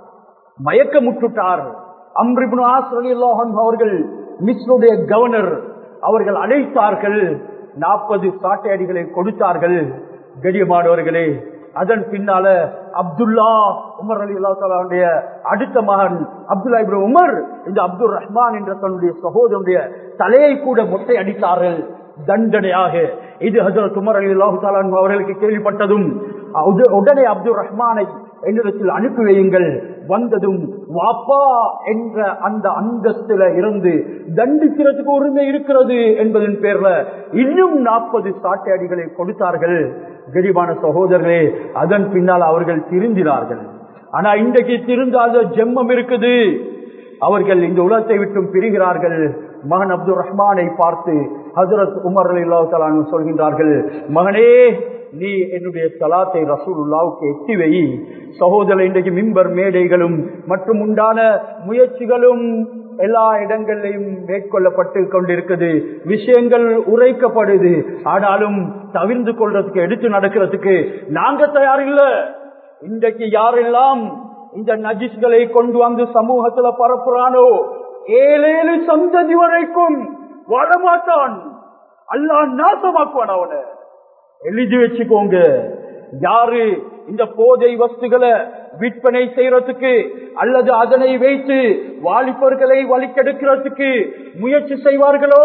மயக்கமுட்டுட்டார் அம்ரிபுன் ஆசிரியல்லாஹன் அவர்கள் மிஸ்ருடைய கவர்னர் அவர்கள் அழைத்தார்கள் நாற்பது சாட்டையடிகளை கொடுத்தார்கள் கடியமானவர்களே அதன் பின்னால அப்துல்லா உமர் அலி அல்லாவுடைய அடுத்த மகன் அப்துல்லா இப்ரோ உமர் இந்த அப்துல் ரஹ்மான் என்ற தன்னுடைய சகோதரனுடைய தலையை கூட மொட்டை அடித்தார்கள் தண்டனையாக இது ஹசரத் உமர் அலி அல்லாஹு அவர்களுக்கு கேள்விப்பட்டதும் உட- உடனே அப்துல் ரஹ்மானை என்னிடத்தில் அனுப்பி வையுங்கள் வந்ததும் வாப்பா என்ற அந்த அந்தஸ்துல இருந்து தண்டிக்கிறதுக்கு உரிமை இருக்கிறது என்பதன் பேர்ல இன்னும் நாற்பது சாட்டை அடிகளை கொடுத்தார்கள் கரிபான சகோதரர்களே அதன் பின்னால் அவர்கள் திருந்தினார்கள் ஆனா இன்றைக்கு திருந்தாத ஜெம்மம் இருக்குது அவர்கள் இந்த உலகத்தை விட்டும் பிரிகிறார்கள் மகன் அப்துல் ரஹ்மானை பார்த்து ஹசரத் உமர் அலி சொல்கின்றார்கள் மகனே நீ என்னுடைய சலாத்தை ரசூலுல்லாவுக்கு எட்டி வை சகோதரர் இன்றைக்கு மிம்பர் மேடைகளும் மற்றும் உண்டான முயற்சிகளும் எல்லா இடங்களிலும் மேற்கொள்ளப்பட்டு கொண்டிருக்குது விஷயங்கள் உரைக்கப்படுது ஆனாலும் தவிர்ந்து கொள்றதுக்கு எடுத்து நடக்கிறதுக்கு நாங்க தயார் இல்ல இன்றைக்கு யாரெல்லாம் இந்த நஜிஸ்களை கொண்டு வந்து சமூகத்துல பரப்புறானோ ஏழேழு சந்ததி வரைக்கும் வரமாட்டான் அல்லாஹ் நாசமாக்குவான் அவனை எழுதி வச்சுக்கோங்க யாரு இந்த போதை வஸ்துகளை விற்பனை செய்யறதுக்கு அல்லது அதனை வைத்து வாலிபர்களை வலிக்கெடுக்கிறதுக்கு முயற்சி செய்வார்களோ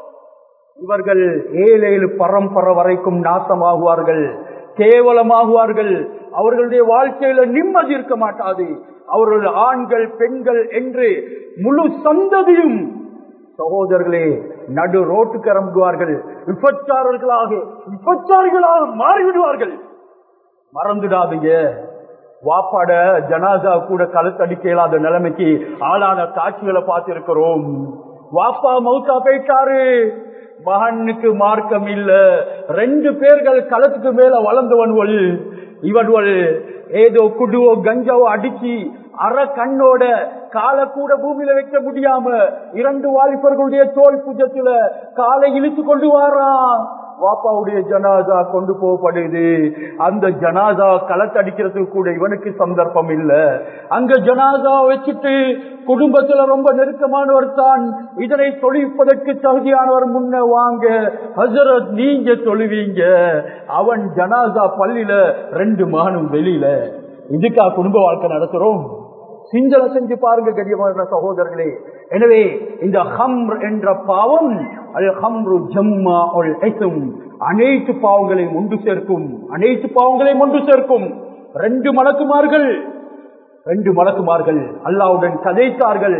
இவர்கள் ஏழு ஏழு பரம்பரை வரைக்கும் நாசமாகுவார்கள் கேவலமாகுவார்கள் அவர்களுடைய வாழ்க்கையில நிம்மதி இருக்க மாட்டாது அவர்கள் ஆண்கள் பெண்கள் என்று முழு சந்ததியும் சகோதரர்களே நடு ரோட்டுக்கு இறங்குவார்கள் விபச்சாரர்களாக விபச்சாரிகளாக மாறிவிடுவார்கள் மறந்துடாதீங்க வாப்பாட ஜனாதா கூட கழுத்தடிக்க இயலாத நிலைமைக்கு ஆளான காட்சிகளை பார்த்திருக்கிறோம் வாப்பா மௌத்தா போயிட்டாரு மகனுக்கு மார்க்கம் இல்ல ரெண்டு பேர்கள் களத்துக்கு மேல வளர்ந்தவன்வள் இவன்வள் ஏதோ குடுவோ கஞ்சாவோ அடிச்சு அற கண்ணோட காலை கூட பூமியில வைக்க முடியாம இரண்டு வாலிபர்களுடைய தோல் புஜத்துல காலை இழுத்து கொண்டு வாரான் வாப்பாவுடைய ஜனாதா கொண்டு போகப்படுது அந்த ஜனாதா களத்தடிக்கிறதுக்கு கூட இவனுக்கு சந்தர்ப்பம் இல்ல அங்க ஜனாதா வச்சுட்டு குடும்பத்துல ரொம்ப நெருக்கமானவர் தான் இதனை தொழிப்பதற்கு தகுதியானவர் முன்ன வாங்க ஹசரத் நீங்க தொழுவீங்க அவன் ஜனாதா பள்ளியில ரெண்டு மகனும் வெளியில இதுக்கா குடும்ப வாழ்க்கை நடத்துறோம் சிந்தனை செஞ்சு பாருங்க கடியமான சகோதரர்களே எனவே இந்த ஹம்ர் என்ற பாவம் அல் ஹம்ரு ஜம்மா அல் ஐசும் அனைத்து பாவங்களையும் ஒன்று சேர்க்கும் அனைத்து பாவங்களையும் ஒன்று சேர்க்கும் ரெண்டு மலக்குமார்கள் ரெண்டு மலக்குமார்கள் அல்லாவுடன் கதைத்தார்கள்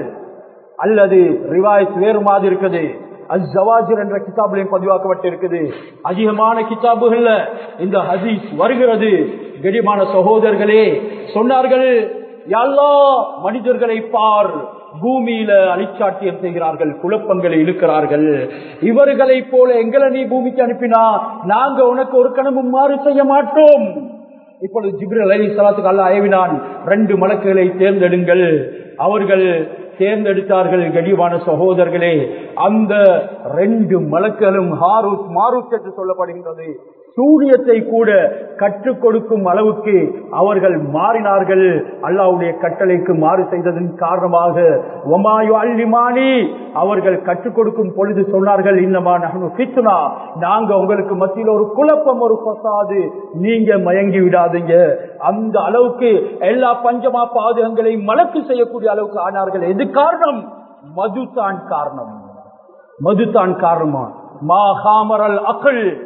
அல்லது ரிவாய்ஸ் வேறு மாதிரி இருக்குது அஜவாஜர் என்ற கிதாபிலையும் பதிவாக்கப்பட்டிருக்குது அதிகமான கிதாபுகள்ல இந்த ஹதீஸ் வருகிறது கடிமான சகோதரர்களே சொன்னார்கள் எல்லா மனிதர்களை பார் பூமியில அழிச்சாட்டியம் செய்கிறார்கள் குழப்பங்களை இழுக்கிறார்கள் இவர்களை போல எங்களை நீ பூமிக்கு அனுப்பினா நாங்க உனக்கு ஒரு கணமும் மாறு செய்ய மாட்டோம் இப்பொழுது ஜிப்ரல் அலி சலாத்துக்கு அல்ல ஏவினான் ரெண்டு மலக்குகளை தேர்ந்தெடுங்கள் அவர்கள் தேர்ந்தெடுத்தார்கள் கடிவான சகோதரர்களே அந்த ரெண்டு மலக்களும் ஹாரூத் மாரூத் என்று சொல்லப்படுகின்றது சூரியத்தை கூட கற்றுக் கொடுக்கும் அளவுக்கு அவர்கள் மாறினார்கள் அல்லாவுடைய கட்டளைக்கு மாறு செய்ததன் காரணமாக ஒமாயு அல்லிமானி அவர்கள் கற்றுக் கொடுக்கும் பொழுது சொன்னார்கள் இன்னமா நகனு கித்துனா நாங்க உங்களுக்கு மத்தியில் ஒரு குழப்பம் ஒரு பசாது நீங்க மயங்கி விடாதீங்க அந்த அளவுக்கு எல்லா பஞ்சமா பாதகங்களையும் மலக்கு செய்யக்கூடிய அளவுக்கு ஆனார்கள் எது காரணம் மதுதான் காரணம் மதுதான் காரணமா மா ஹாமரல் அகல்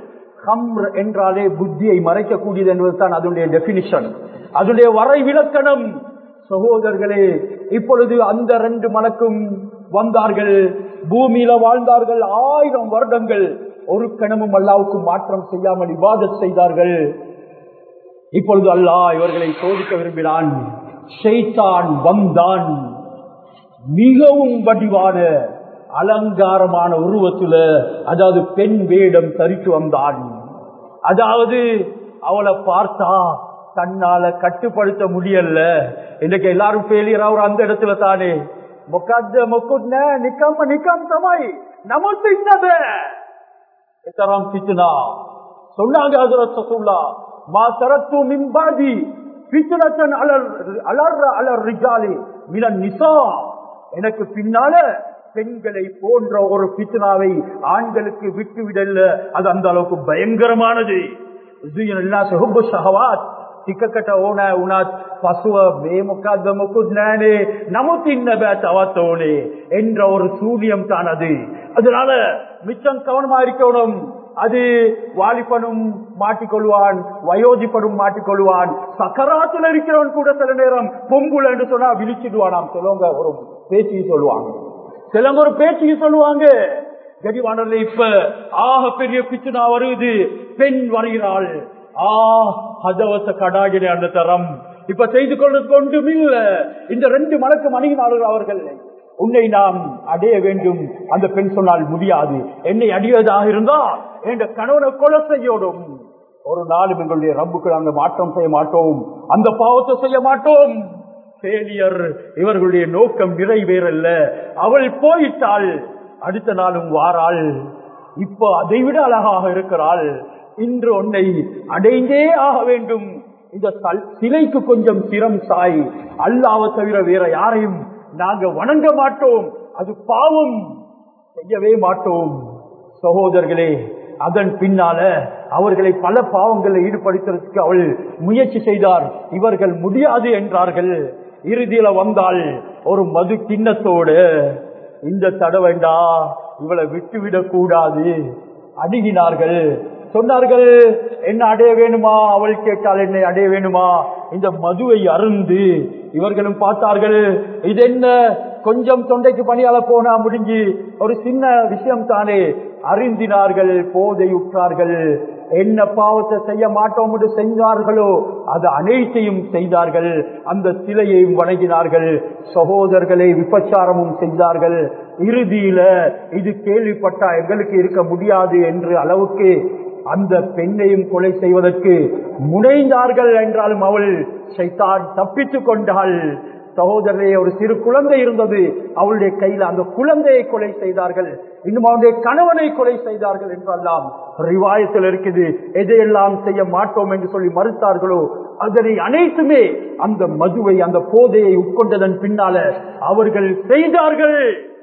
ஹம்ர் என்றாலே புத்தியை மறைக்கக்கூடியது என்பதுதான் அதனுடைய டெபினிஷன் அதனுடைய வரை விளக்கணம் சகோதரர்களே இப்பொழுது அந்த ரெண்டு மலக்கும் வந்தார்கள் பூமியில வாழ்ந்தார்கள் ஆயிரம் வருடங்கள் ஒரு கணமும் அல்லாவுக்கு மாற்றம் செய்யாமல் விவாதம் செய்தார்கள் இப்பொழுது அல்லாஹ் இவர்களை சோதிக்க விரும்பினான் ஷைத்தான் வந்தான் மிகவும் வடிவான அலங்காரமான உருவத்துல அதாவது பெண் வேடம் தரித்து வந்தான் அதாவது அவளை பார்த்தா தன்னால கட்டுப்படுத்த முடியல இன்னைக்கு எல்லாரும் ஃபெயிலியர் அவர் அந்த இடத்துல தானே முக்காத்த முக்குட்ன நிக்கம் நிக்கம் தமாய் நமக்கு இன்னத இத்தரம் பித்துனா சொன்னாங்க ஹஜரத் ரசூல்லா மா தரத்து மின்பாதி பித்துனத்தன் அலர் அலர் அலர் ரிஜாலி மிலன் நிசா எனக்கு பின்னால பெண்களை போன்ற ஒரு பித்னாவை ஆண்களுக்கு விட்டுவிடல அது அந்த அளவுக்கு பயங்கரமானது ಸಿಕ್ಕಕಟ ಓಣ ಉಣಾತ್ ಪಸುವ ಬೇಮುಖಾದ முக்குட்னானே நமக்கு இன்ன தவத்தோனே என்ற ஒரு சூரியம் தான் அது அதனால மிச்சம் கவனமா இருக்கணும் அது வாலிபனும் மாட்டிக்கொள்வான் வயோதிப்பனும் மாட்டிக்கொள்வான் சக்கராத்துல இருக்கிறவன் கூட சில நேரம் பொங்குல என்று சொன்னா விழிச்சிடுவானாம் சிலவங்க ஒரு பேச்சு சொல்லுவாங்க சிலவங்க ஒரு பேச்சு சொல்லுவாங்க கடிவானர்ல இப்ப ஆக பெரிய பிச்சுனா வருது பெண் வருகிறாள் ஆ ஹதவத்த கடாகின அந்த தரம் இப்ப செய்து கொள்வது கொண்டும் இல்ல இந்த ரெண்டு மலக்கு மணிகினார்கள் அவர்கள் உன்னை நாம் அடைய வேண்டும் அந்த பெண் சொன்னால் முடியாது என்னை அடியதாக இருந்தா என் கணவனை கொலை செய்யோடும் ஒரு நாளும் எங்களுடைய ரப்புக்கு நாங்கள் மாற்றம் செய்ய மாட்டோம் அந்த பாவத்தை செய்ய மாட்டோம் ஃபெயிலியர் இவர்களுடைய நோக்கம் நிறைவேறல்ல அவள் போயிட்டாள் அடுத்த நாளும் வாராள் இப்போ அதை விட அழகாக இருக்கிறாள் இன்று உன்னை அடைந்தே ஆக வேண்டும் இந்த சிலைக்கு கொஞ்சம் சிரம் சாய் அல்லாவை தவிர வேற யாரையும் நாங்க வணங்க மாட்டோம் அது பாவம் செய்யவே மாட்டோம் சகோதரர்களே அதன் பின்னால அவர்களை பல பாவங்களை ஈடுபடுத்துறதுக்கு அவள் முயற்சி செய்தார் இவர்கள் முடியாது என்றார்கள் இறுதியில வந்தால் ஒரு மது கிண்ணத்தோடு இந்த தடவைண்டா இவளை விட்டுவிடக் கூடாது அணுகினார்கள் சொன்னார்கள் என்ன அடைய வேணுமா அவள் கேட்டால் என்னை அடைய வேணுமா இந்த மதுவை அருந்து இவர்களும் பார்த்தார்கள் இது என்ன கொஞ்சம் தொண்டைக்கு பணியால போனா முடிஞ்சு ஒரு சின்ன விஷயம் தானே அறிந்தினார்கள் போதை உற்றார்கள் என்ன பாவத்தை செய்ய மாட்டோம் என்று செஞ்சார்களோ அது அனைத்தையும் செய்தார்கள் அந்த சிலையையும் வணங்கினார்கள் சகோதரர்களை விபச்சாரமும் செய்தார்கள் இறுதியில இது கேள்விப்பட்டா எங்களுக்கு இருக்க முடியாது என்று அளவுக்கு அந்த பெண்ணையும் கொலை செய்வதற்கு முனைந்தார்கள் என்றாலும் அவள் சைத்தான் தப்பித்துக் கொண்டாள் சகோதரரே ஒரு சிறு குழந்தை இருந்தது அவளுடைய கையில் அந்த குழந்தையை கொலை செய்தார்கள் இன்னும் அவனுடைய கணவனை கொலை செய்தார்கள் என்றெல்லாம் ரிவாயத்தில் இருக்குது எதையெல்லாம் செய்ய மாட்டோம் என்று சொல்லி மறுத்தார்களோ அதனை அனைத்துமே அந்த மதுவை அந்த போதையை உட்கொண்டதன் பின்னால அவர்கள் செய்தார்கள்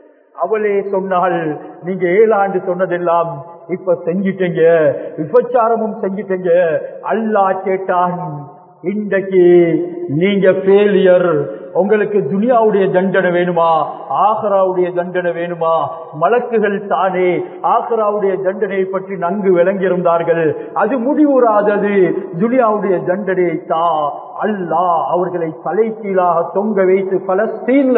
அவளே சொன்னாள் நீங்க ஏழாண்டு சொன்னதெல்லாம் இப்ப செஞ்சிட்டீங்க விபச்சாரமும் செஞ்சிட்டீங்க அல்லா கேட்டான் இன்றைக்கு நீங்க ஃபெயிலியர் உங்களுக்கு துனியாவுடைய தண்டனை வேணுமா ஆஹராவுடைய தண்டனை வேணுமா மலக்குகள் தானே ஆஹராவுடைய தண்டனையை பற்றி நன்கு விளங்கியிருந்தார்கள் அது முடிவுறாதது துனியாவுடைய தண்டனையை தா அல்லா அவர்களை தலைக்கீழாக தொங்க வைத்து பலஸ்தீன்ல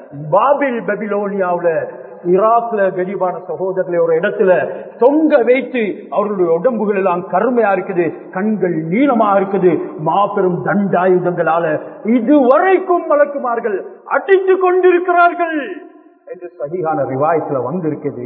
பாபில் பெபிலோனியாவுல ஈராக்ல கரிபான சகோதரர்களை ஒரு இடத்துல தொங்க வைத்து அவர்களுடைய உடம்புகள் எல்லாம் கருமையா இருக்குது கண்கள் நீளமா இருக்குது மாபெரும் தண்டாயுதங்களால இதுவரைக்கும் வளர்க்குமார்கள் அடித்து கொண்டிருக்கிறார்கள் என்று சரியான ரிவாயத்துல வந்திருக்குது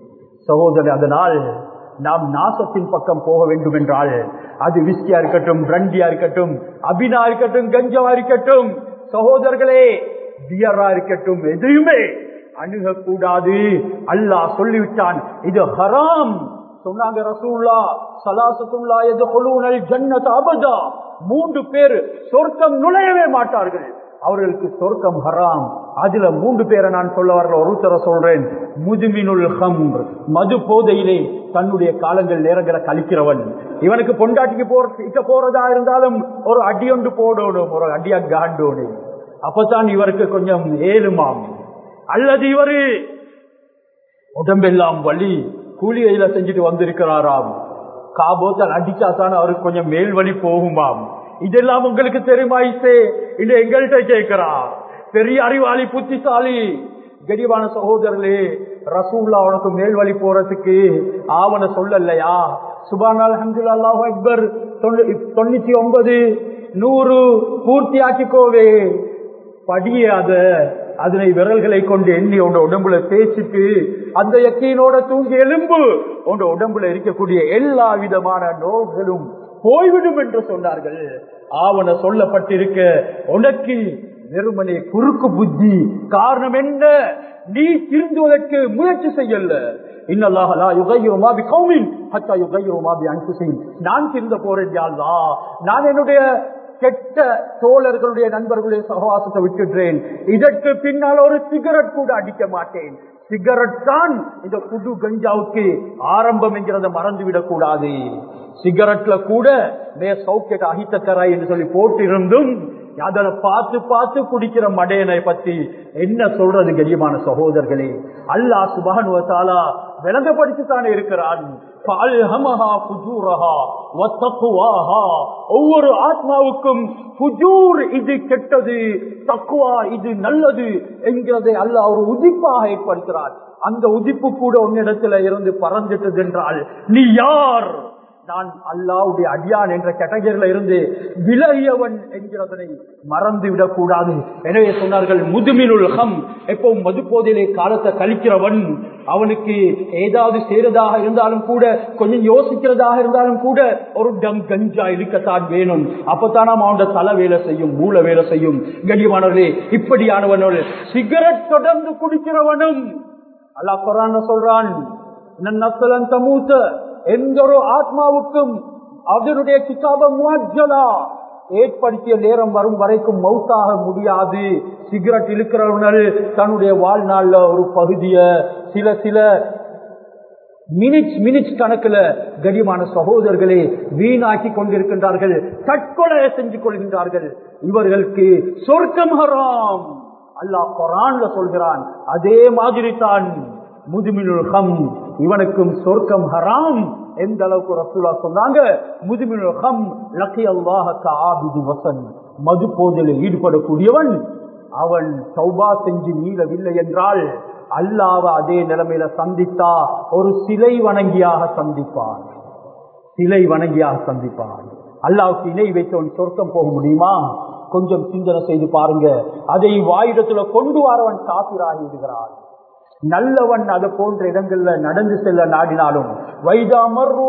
சகோதரர் அதனால் நாம் நாசத்தின் பக்கம் போக வேண்டும் என்றால் அது விஸ்கியா இருக்கட்டும் பிரண்டியா இருக்கட்டும் அபினா இருக்கட்டும் கஞ்சவா இருக்கட்டும் சகோதரர்களே பியரா இருக்கட்டும் எதையுமே அணுகக்கூடாது அல்லாஹ் சொல்லிவிட்டான் இது ஹராம் சொன்னாங்க ரசூல்லா சலாசத்துல்லா எது கொழுனல் ஜன்னத் அபதா மூன்று பேர் சொர்க்கம் நுழையவே மாட்டார்கள் அவர்களுக்கு சொர்க்கம் ஹராம் அதுல மூன்று பேரை நான் சொல்ல வரல ஒருத்தர சொல்றேன் முதுமினுல் ஹம்ர் மது போதையிலே தன்னுடைய காலங்கள் நேரங்களை கழிக்கிறவன் இவனுக்கு பொண்டாட்டிக்கு போற போறதா இருந்தாலும் ஒரு அடியொன்று போடணும் ஒரு அடியா காண்டோனு அப்பதான் இவருக்கு கொஞ்சம் ஏழுமாம் அல்லது இவரு உடம்பெல்லாம் வலி கூலியில செஞ்சுட்டு வந்திருக்கிறாராம் காபோத்தல் அடிச்சா தானே அவருக்கு கொஞ்சம் மேல் வழி போகுமாம் இதெல்லாம் உங்களுக்கு தெரியுமா இசே இல்ல எங்கள்கிட்ட கேட்கிறா பெரிய அறிவாளி புத்திசாலி கரிவான சகோதரர்களே ரசூல்லா உனக்கு மேல் வழி போறதுக்கு ஆவண சொல்லலையா சுபான் அல்ஹம்துலில்லாஹ் அல்லாஹு அக்பர் தொண்ணூத்தி ஒன்பது நூறு பூர்த்தி ஆக்கிக்கோவே படியாத அதனை விரல்களை கொண்டு எண்ணி உங்க உடம்புல தேய்ச்சிட்டு அந்த எக்கையினோட தூங்கி எலும்பு உங்க உடம்புல இருக்கக்கூடிய எல்லா விதமான நோய்களும் போய்விடும் என்று சொன்னார்கள் ஆவண சொல்லப்பட்டிருக்க உனக்கு வெறுமனே குறுக்கு புத்தி காரணம் என்ன நீ திருந்துவதற்கு முயற்சி செய்யல நான் திருந்த போறேன் யாழ்லா நான் என்னுடைய கெட்ட தோழர்களுடைய நண்பர்களுடைய சகவாசத்தை விட்டுடுறேன் இதற்கு பின்னால் ஒரு சிகரெட் கூட அடிக்க மாட்டேன் சிகரெட் தான் இந்த புது கஞ்சாவுக்கு ஆரம்பம் என்கிறத மறந்துவிடக் கூடாது சிகரெட்ல கூட மே சௌக்கியத்தை அகித்தக்கராய் என்று சொல்லி போட்டிருந்தும் அதனை பார்த்து பார்த்து குடிக்கிற மடையனை பத்தி என்ன சொல்றது கரியமான சகோதரர்களே அல்லா சுபானுவத்தாலா விளங்கப்படுத்தித்தானே இருக்கிறான் ஒவ்வொரு ஆத்மாவுக்கும் புஜூர் இது கெட்டது தக்குவா இது நல்லது என்கிறதை அல்ல ஒரு உதிப்பாக ஏற்படுத்துறார் அந்த உதிப்பு கூட உன்னிடத்துல இருந்து பறந்துட்டது என்றால் நீ யார் நான் அல்லாவுடைய அடியான் என்ற கேட்டகரியில இருந்து விலகியவன் என்கிறதனை மறந்து விடக்கூடாது எனவே சொன்னார்கள் முதுமினுல் ஹம் எப்பவும் மதுப்போதிலே காலத்தை கழிக்கிறவன் அவனுக்கு ஏதாவது செய்யறதாக இருந்தாலும் கூட கொஞ்சம் யோசிக்கிறதாக இருந்தாலும் கூட ஒரு டம் கஞ்சா இருக்கத்தான் வேணும் அப்பத்தான் அவனோட தலை வேலை செய்யும் மூல வேலை செய்யும் கண்ணியமானவர்களே இப்படியானவனோடு சிகரெட் தொடர்ந்து குடிக்கிறவனும் அல்லாஹ் குரான் சொல்றான் நன்னசலன் தமூத்த எந்த ஒரு ஆத்மாவுக்கும் அதனுடைய கிதாப முவஜலா ஏற்படுத்திய நேரம் வரும் வரைக்கும் மவுத்தாக முடியாது சிகரெட் இழுக்கிறவர்கள் தன்னுடைய வாழ்நாள்ல ஒரு பகுதிய சில சில மினிட்ஸ் மினிட்ஸ் கணக்குல கடிமான சகோதரர்களே வீணாக்கி கொண்டிருக்கின்றார்கள் தற்கொலை செஞ்சு கொள்கின்றார்கள் இவர்களுக்கு சொர்க்கம் ஹராம் அல்லாஹ் குரான்ல சொல்கிறான் அதே மாதிரி தான் முதுமினுல் ஹம் இவனுக்கும் சொர்க்கம் ஹராம் எந்த அளவுக்கு ரசூலா சொன்னாங்க முதுமினுல் ஹம் லக்கி அல்லாஹ ஆபிது வசன் மது போதலில் ஈடுபடக்கூடியவன் அவன் சௌபா செஞ்சு மீளவில்லை என்றால் அல்லாவ அதே நிலைமையில சந்தித்தா ஒரு சிலை வணங்கியாக சந்திப்பான் சிலை வணங்கியாக சந்திப்பான் அல்லாவுக்கு இணை வைத்தவன் சொர்க்கம் போக முடியுமா கொஞ்சம் சிந்தனை செய்து பாருங்க அதை வாயிடத்துல கொண்டு வரவன் காப்பிராகி விடுகிறான் நல்லவன் அது போன்ற இடங்கள்ல நடந்து செல்ல நாடினாலும் வைதா மர்ரு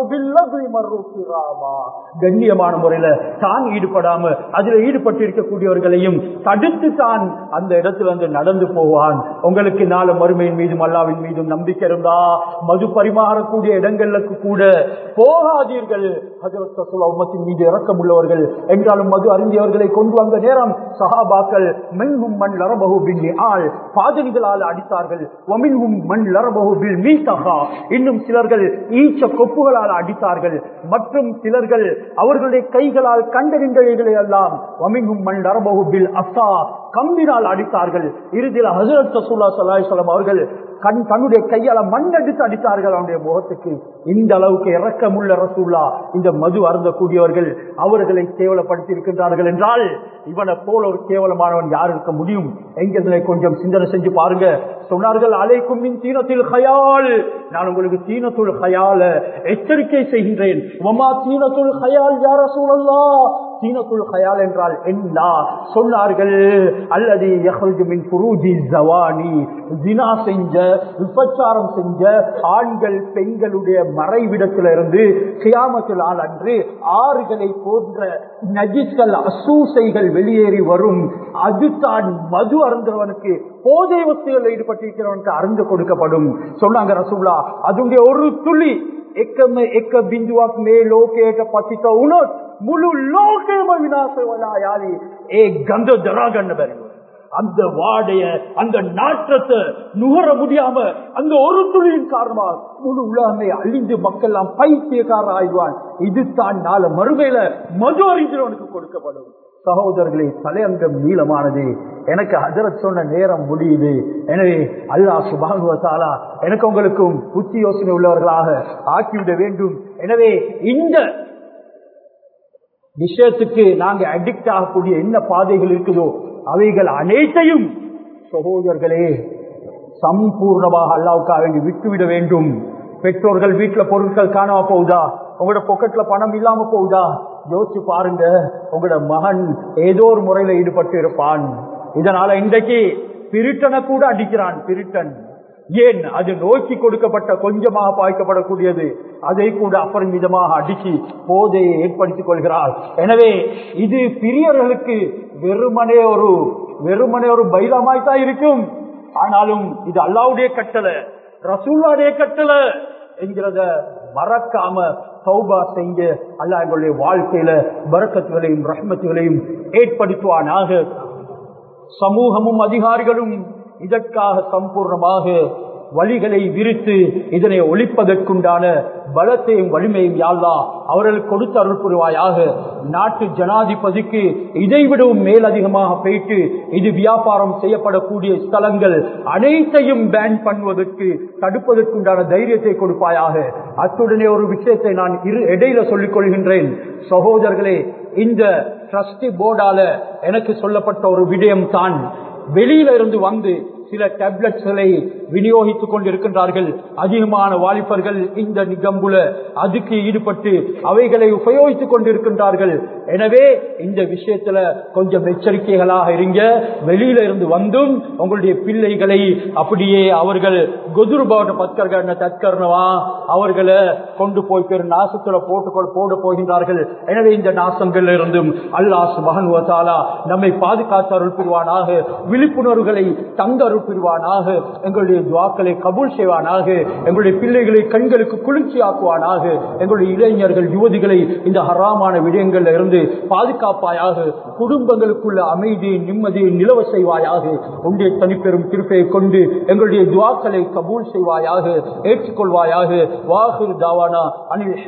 கண்ணியமான முறையில தான் ஈடுபடாம அதுல ஈடுபட்டு இருக்கக்கூடியவர்களையும் தடுத்து தான் அந்த இடத்துல வந்து நடந்து போவான் உங்களுக்கு நாலு மறுமையின் மீதும் அல்லாவின் மீதும் நம்பிக்கை இருந்தா மது பரிமாறக்கூடிய இடங்களுக்கு கூட போகாதீர்கள் உம்மத்தின் மீது இறக்கம் உள்ளவர்கள் என்றாலும் மது அறிந்தியவர்களை கொண்டு வந்த நேரம் சஹாபாக்கள் மென்கும் மண் லரபகு பின்னி ஆள் பாதணிகளால் அடித்தார்கள் ஒமின்கும் மண் லரபகு பில் மீசகா இன்னும் சிலர்கள் ஈச்ச கொப்புகளால் அடித்தார்கள் மற்றும் சிலர்கள் அவர்களுடைய கைகளால் கண்டறிந்தவைகளை எல்லாம் ஒமின்கும் மண் லரபகு பில் அசா கம்பினால் அடித்தார்கள் இறுதியில் ஹசரத் சசூல்லா சல்லாஹம் அவர்கள் கண் தன்னுடைய கையால மண்ணடித்து அடித்தார்கள் அவனுடைய முகத்துக்கு இந்த அளவுக்கு இறக்கமுள்ள ரசூல்லா இந்த மது அருந்தக்கூடியவர்கள் அவர்களை கேவலப்படுத்தி இருக்கின்றார்கள் என்றால் இவனை போல ஒரு கேவலமானவன் யார் இருக்க முடியும் எங்களை கொஞ்சம் சிந்தனை செஞ்சு பாருங்க சொன்னார்கள் அலைக்கும் மின் தீனத்தில் ஹயால் நான் உங்களுக்கு தீனத்துள் ஹயால எச்சரிக்கை செய்கின்றேன் ஒமா தீனத்துள் ஹயால் யார சூழல்லா தீனத்துள் ஹயால் என்றால் என்ன சொன்னார்கள் அல்லது மின் புரூஜி ஜவானி ஜினா செஞ்ச விபச்சாரம் செஞ்ச ஆண்கள் பெண்களுடைய மறைவிடத்தில இருந்து கியாமத்தில் ஆள் அன்று ஆறுகளை போன்ற நஜிஸ்கள் அசூசைகள் வெளியேறி வரும் அதுதான் மது அருந்தவனுக்கு போதை வஸ்துகள் ஈடுபட்டிருக்கிறவனுக்கு அருந்து கொடுக்கப்படும் சொன்னாங்க ரசூல்லா அதுடைய ஒரு துளி එකම එක බිඳුවක් මේ ලෝකයට පතිත වුණොත් මුළු ලෝකෙම විනාශ වෙලා යාවි ඒ ගඳ දරා ගන්න බැරිව அந்த வாடைய அந்த நாற்றத்தை நுகர முடியாம அந்த ஒரு துளியின் காரணமா முழு உலகமே அழிந்து மக்கள் எல்லாம் பைத்தியக்காரர் ஆய்வான் இதுதான் நாள மறுமையில மது அறிஞர்களுக்கு கொடுக்கப்படும் சகோதரர்களே தலையங்கம் நீளமானது எனக்கு ஹஜரத் சொன்ன நேரம் முடியுது எனவே அல்லாஹ் சுபானுவத்தாலா எனக்கு உங்களுக்கும் புத்தி யோசனை உள்ளவர்களாக ஆக்கிவிட வேண்டும் எனவே இந்த விஷயத்துக்கு நாங்க அடிக்ட் ஆகக்கூடிய என்ன பாதைகள் இருக்குதோ அவைகள் அனைத்தையும் சகோதரர்களே சம்பூர்ணமாக அல்லாவுக்காக வேண்டி விட்டுவிட வேண்டும் பெற்றோர்கள் வீட்டுல பொருட்கள் காணாம போகுதா உங்களோட பொக்கெட்ல பணம் இல்லாம போகுதா யோசிச்சு பாருங்க உங்களோட மகன் ஏதோ ஒரு முறையில ஈடுபட்டு இருப்பான் இதனால இன்றைக்கு பிரிட்டனை கூட அடிக்கிறான் பிரிட்டன் ஏன் அது நோக்கி கொடுக்கப்பட்ட கொஞ்சமாக பாய்க்கப்படக்கூடியது அதை கூட அபரிமிதமாக அடிச்சு போதையை ஏற்படுத்திக் கொள்கிறார் எனவே இது பிரியர்களுக்கு வெறுமனே ஒரு வெறுமனே ஒரு பைலமாய்த்தான் இருக்கும் ஆனாலும் இது அல்லாவுடைய கட்டளை ரசூல்லாடைய கட்டளை என்கிறத மறக்காம சௌபா செய்ய அல்லா எங்களுடைய வாழ்க்கையில பரக்கத்துகளையும் ரஹ்மத்துகளையும் ஏற்படுத்துவானாக சமூகமும் அதிகாரிகளும் இதற்காக சம்பூர்ணமாக வழிகளை விரித்து இதனை ஒழிப்பதற்குண்டான பலத்தையும் வலிமையும் யாழ்லா அவர்களுக்கு கொடுத்து அருள் புரிவாயாக நாட்டு ஜனாதிபதிக்கு இதைவிடவும் மேலதிகமாக போயிட்டு இது வியாபாரம் செய்யப்படக்கூடிய ஸ்தலங்கள் அனைத்தையும் பேன் பண்ணுவதற்கு தடுப்பதற்குண்டான தைரியத்தை கொடுப்பாயாக அத்துடனே ஒரு விஷயத்தை நான் இரு இடையில சொல்லிக் கொள்கின்றேன் சகோதரர்களே இந்த ட்ரஸ்டி போர்டால எனக்கு சொல்லப்பட்ட ஒரு விடயம் தான் வெளியில இருந்து வந்து சில டேப்லெட்ஸ்களை விநியோகித்துக் கொண்டிருக்கின்றார்கள் அதிகமான வாலிபர்கள் இந்த நிகம்புல அதுக்கு ஈடுபட்டு அவைகளை உபயோகித்துக் கொண்டிருக்கின்றார்கள் எனவே இந்த விஷயத்துல கொஞ்சம் எச்சரிக்கைகளாக இருங்க வெளியில இருந்து வந்தும் உங்களுடைய பிள்ளைகளை அப்படியே அவர்கள் கொதுருபாவட்ட பத்கர்கன தற்கரணவா அவர்களை கொண்டு போய் பெரு நாசத்துல போட்டு போட போகின்றார்கள் எனவே இந்த நாசங்கள்ல இருந்தும் அல்லாஹ் மகனுவத்தாலா நம்மை பாதுகாத்து அருள் புரிவானாக விழிப்புணர்வுகளை தங்க அருள் புரிவானாக எங்களுடைய துவாக்களை கபூல் செய்வானாக எங்களுடைய பிள்ளைகளை கண்களுக்கு குளிர்ச்சி ஆக்குவானாக எங்களுடைய இளைஞர்கள் யுவதிகளை இந்த ஹராமான விடயங்கள்ல இருந்து பாதுகாப்பாயாக குடும்பங்களுக்குள்ள அமைதியை நிம்மதியை நிலவ செய்வாயாக உன்னுடைய தனிப்பெரும் திருப்பையை கொண்டு எங்களுடைய துவாக்களை கபூல் செய்வாயாக ஏற்றுக்கொள்வாயாக வாஹிர் தாவானா அனில்